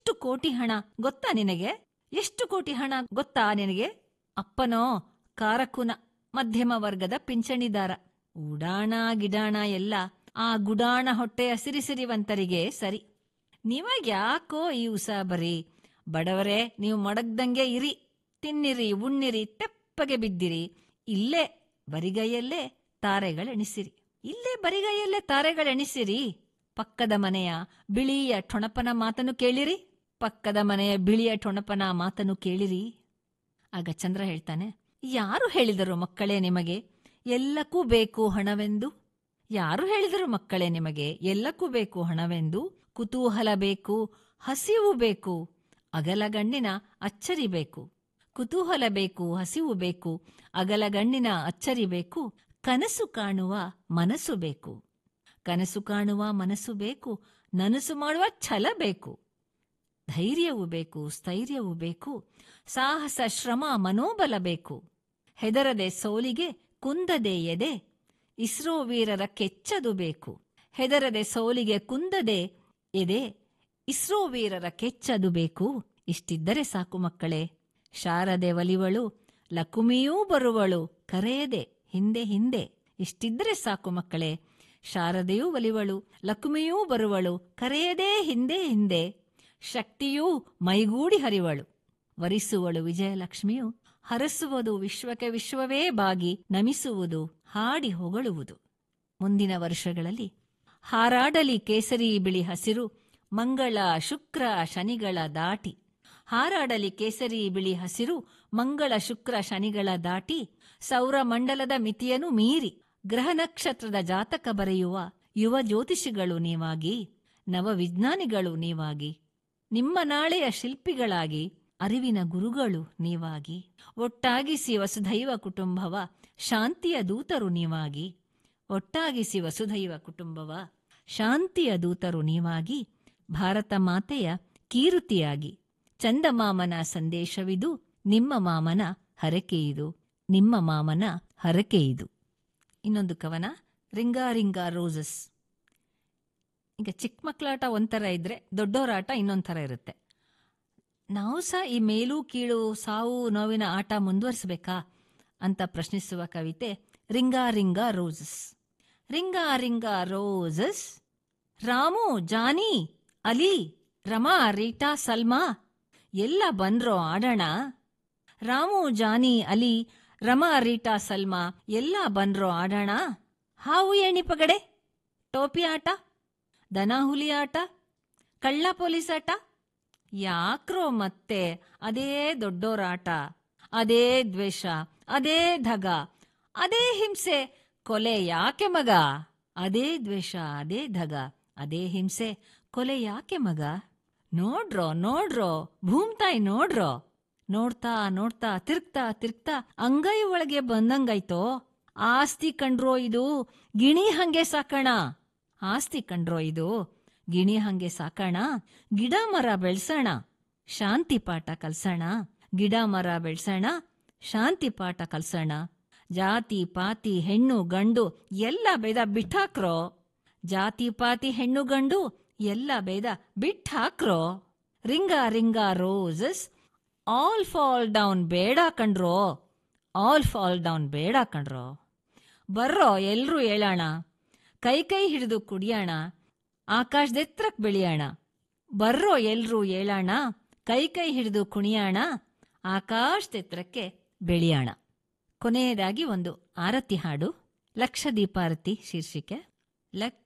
ಎಷ್ಟು ಕೋಟಿ ಹಣ ಗೊತ್ತಾ ನಿನಗೆ ಎಷ್ಟು ಕೋಟಿ ಹಣ ಗೊತ್ತಾ ನಿನಗೆ ಅಪ್ಪನೋ ಕಾರಕುನ ಮಧ್ಯಮ ವರ್ಗದ ಪಿಂಚಣಿದಾರ ಉಡಾಣ ಗಿಡಾಣ ಎಲ್ಲ ಆ ಗುಡಾಣ ಹೊಟ್ಟೆಯ ಸಿರಿಸಿರಿವಂತರಿಗೆ ಸರಿ ನೀವಾಗ್ಯಾಕೋ ಈ ಉಸಾಬರಿ ಬಡವರೇ ನೀವು ಮಡಗ್ದಂಗೆ ಇರಿ ತಿನ್ನಿರಿ ಉಣ್ಣಿರಿ ತೆಪ್ಪಗೆ ಬಿದ್ದಿರಿ ಇಲ್ಲೇ ಬರಿಗೈಯಲ್ಲೇ ತಾರೆಗಳೆಣಿಸಿರಿ ಇಲ್ಲೇ ಬರಿಗೈಯಲ್ಲೇ ತಾರೆಗಳೆಣಿಸಿರಿ ಪಕ್ಕದ ಮನೆಯ ಬಿಳಿಯ ಠೊಣಪನ ಮಾತನ್ನು ಕೇಳಿರಿ ಪಕ್ಕದ ಮನೆಯ ಬಿಳಿಯ ಠೊಣಪನ ಮಾತನ್ನು ಕೇಳಿರಿ ಆಗ ಚಂದ್ರ ಹೇಳ್ತಾನೆ ಯಾರು ಹೇಳಿದರು ಮಕ್ಕಳೇ ನಿಮಗೆ ಎಲ್ಲಕ್ಕೂ ಬೇಕು ಹಣವೆಂದು ಯಾರು ಹೇಳಿದರು ಮಕ್ಕಳೇ ನಿಮಗೆ ಎಲ್ಲಕ್ಕೂ ಬೇಕು ಹಣವೆಂದು ಕುತೂಹಲ ಬೇಕು ಹಸಿವು ಬೇಕು ಅಗಲಗಣ್ಣಿನ ಅಚ್ಚರಿ ಬೇಕು ಕುತೂಹಲ ಬೇಕು ಹಸಿವು ಬೇಕು ಅಗಲಗಣ್ಣಿನ ಅಚ್ಚರಿ ಬೇಕು ಕನಸು ಕಾಣುವ ಮನಸ್ಸು ಬೇಕು ಕನಸು ಕಾಣುವ ಮನಸ್ಸು ಬೇಕು ನನಸು ಮಾಡುವ ಛಲ ಬೇಕು ಧೈರ್ಯವೂ ಬೇಕು ಸ್ಥೈರ್ಯವೂ ಬೇಕು ಸಾಹಸ ಶ್ರಮ ಮನೋಬಲ ಬೇಕು ಹೆದರದೆ ಸೋಲಿಗೆ ಕುಂದದೆ ಎದೆ ಇಸ್ರೋ ವೀರರ ಕೆಚ್ಚದು ಬೇಕು ಹೆದರದೆ ಸೋಲಿಗೆ ಕುಂದದೆ ಎದೆ ಇಸ್ರೋ ವೀರರ ಕೆಚ್ಚದು ಬೇಕು ಇಷ್ಟಿದ್ದರೆ ಸಾಕು ಮಕ್ಕಳೇ ಶಾರದೆ ಒಲಿವಳು ಲಕುಮಿಯೂ ಬರುವಳು ಕರೆಯದೆ ಹಿಂದೆ ಹಿಂದೆ ಇಷ್ಟಿದ್ದರೆ ಸಾಕು ಮಕ್ಕಳೇ ಶಾರದೆಯೂ ಒಲಿವಳು ಲಕ್ಷ್ಮಿಯೂ ಬರುವಳು ಕರೆಯದೇ ಹಿಂದೆ ಹಿಂದೆ ಶಕ್ತಿಯೂ ಮೈಗೂಡಿ ಹರಿವಳು ವರಿಸುವಳು ವಿಜಯಲಕ್ಷ್ಮಿಯು ಹರಸುವುದು ವಿಶ್ವಕ್ಕೆ ವಿಶ್ವವೇ ಬಾಗಿ ನಮಿಸುವುದು ಹಾಡಿ ಹೊಗಳುವುದು ಮುಂದಿನ ವರ್ಷಗಳಲ್ಲಿ ಹಾರಾಡಲಿ ಕೇಸರಿ ಬಿಳಿ ಹಸಿರು ಮಂಗಳ ಶುಕ್ರ ಶನಿಗಳ ದಾಟಿ ಹಾರಾಡಲಿ ಕೇಸರಿ ಬಿಳಿ ಹಸಿರು ಮಂಗಳ ಶುಕ್ರ ಶನಿಗಳ ದಾಟಿ ಸೌರಮಂಡಲದ ಮಿತಿಯನ್ನು ಮೀರಿ ಗ್ರಹ ನಕ್ಷತ್ರದ ಜಾತಕ ಬರೆಯುವ ಯುವ ಜ್ಯೋತಿಷಿಗಳು ನೀವಾಗಿ ನವವಿಜ್ಞಾನಿಗಳು ನೀವಾಗಿ ನಿಮ್ಮ ನಾಳೆಯ ಶಿಲ್ಪಿಗಳಾಗಿ ಅರಿವಿನ ಗುರುಗಳು ನೀವಾಗಿ ಒಟ್ಟಾಗಿಸಿ ವಸುಧೈವ ಕುಟುಂಬವ ಶಾಂತಿಯ ದೂತರು ನೀವಾಗಿ ಒಟ್ಟಾಗಿಸಿ ವಸುಧೈವ ಕುಟುಂಬವ ಶಾಂತಿಯ ದೂತರು ನೀವಾಗಿ ಭಾರತ ಮಾತೆಯ ಕೀರುತಿಯಾಗಿ ಚಂದಮಾಮನ ಸಂದೇಶವಿದು ನಿಮ್ಮ ಮಾಮನ ಹರಕೆಯಿದು ನಿಮ್ಮ ಮಾಮನ ಹರಕೆಯಿದು ಇನ್ನೊಂದು ಕವನ ರಿಂಗಾ ರಿಂಗಾ ರೋಸಸ್ ಈಗ ಚಿಕ್ಕ ಮಕ್ಕಳಾಟ ಒಂಥರ ಇದ್ರೆ ದೊಡ್ಡವರಾಟ ಇನ್ನೊಂದು ಥರ ಇರುತ್ತೆ ನಾವು ಸಹ ಈ ಮೇಲು ಕೀಳು ಸಾವು ನೋವಿನ ಆಟ ಮುಂದುವರಿಸಬೇಕಾ ಅಂತ ಪ್ರಶ್ನಿಸುವ ಕವಿತೆ ring a ring a roses ring a ring a roses Ramu Johnny Ali Rama Rita Salma ಎಲ್ಲ ಬಂದ್ರೋ ಆಡೋಣ ರಾಮು ಜಾನಿ ಅಲಿ ರಮಾ ರೀಟಾ ಸಲ್ಮಾ ಎಲ್ಲ ಬಂದ್ರೋ ಆಡೋಣ ಹಾವು ಏಣಿ ಪಗಡೆ ಟೋಪಿ ಆಟ ದನ ಹುಲಿ ಆಟ ಕಳ್ಳ ಪೊಲೀಸ್ ಆಟ ಯಾಕ್ರೋ ಮತ್ತೆ ಅದೇ ದೊಡ್ಡೋರಾಟ ಅದೇ ದ್ವೇಷ ಅದೇ ಧಗ ಅದೇ ಹಿಂಸೆ ಕೊಲೆ ಯಾಕೆ ಮಗ ಅದೇ ದ್ವೇಷ ಅದೇ ಧಗ ಅದೇ ಹಿಂಸೆ ಕೊಲೆ ಯಾಕೆ ಮಗ ನೋಡ್ರೋ ನೋಡ್ರೋ ಭೂಮ್ತಾಯಿ ನೋಡ್ರೋ ನೋಡ್ತಾ ನೋಡ್ತಾ ತಿರ್ಗ್ತಾ ತಿರ್ಗ್ತಾ ಅಂಗೈ ಒಳಗೆ ಬಂದಂಗಾಯ್ತೋ ಆಸ್ತಿ ಕಂಡ್ರೋ ಇದು ಗಿಣಿ ಹಂಗೆ ಸಾಕಣ ಆಸ್ತಿ ಕಂಡ್ರೋ ಇದು ಗಿಣಿ ಹಂಗೆ ಸಾಕಣ ಗಿಡ ಮರ ಬೆಳ್ಸೋಣ ಶಾಂತಿ ಪಾಠ ಕಲ್ಸೋಣ ಗಿಡ ಮರ ಬೆಳ್ಸೋಣ ಶಾಂತಿ ಪಾಠ ಕಲ್ಸೋಣ ಜಾತಿ ಪಾತಿ ಹೆಣ್ಣು ಗಂಡು ಎಲ್ಲ ಬೇದ ಬಿಟ್ಟಾಕ್ರೋ ಜಾತಿ ಪಾತಿ ಹೆಣ್ಣು ಗಂಡು ಎಲ್ಲ ಬೇದ ಬಿಟ್ಟಾಕ್ರೋ ring a ring a roses all fall down ಬೇಡ ಕಣ್ರೋ ಆಲ್ ಫಾಲ್ ಡೌನ್ ಬೇಡ ಕಣ್ರೋ ಬರ್ರೋ ಎಲ್ರೂ ಹೇಳೋಣ ಕೈ ಕೈ ಹಿಡಿದು ಕುಡಿಯೋಣ ಆಕಾಶದೆತ್ರಕ್ ಬೆಳೆಯೋಣ ಬರ್ರೋ ಎಲ್ರೂ ಹೇಳೋಣ ಕೈ ಕೈ ಹಿಡಿದು ಕುಣಿಯೋಣ ಆಕಾಶದೆತ್ರಕ್ಕೆ ಬೆಳೆಯೋಣ ಕೊನೆಯದಾಗಿ ಒಂದು ಆರತಿ ಹಾಡು ಲಕ್ಷ ದೀಪಾರತಿ ಶೀರ್ಷಿಕೆ ಲಕ್ಷ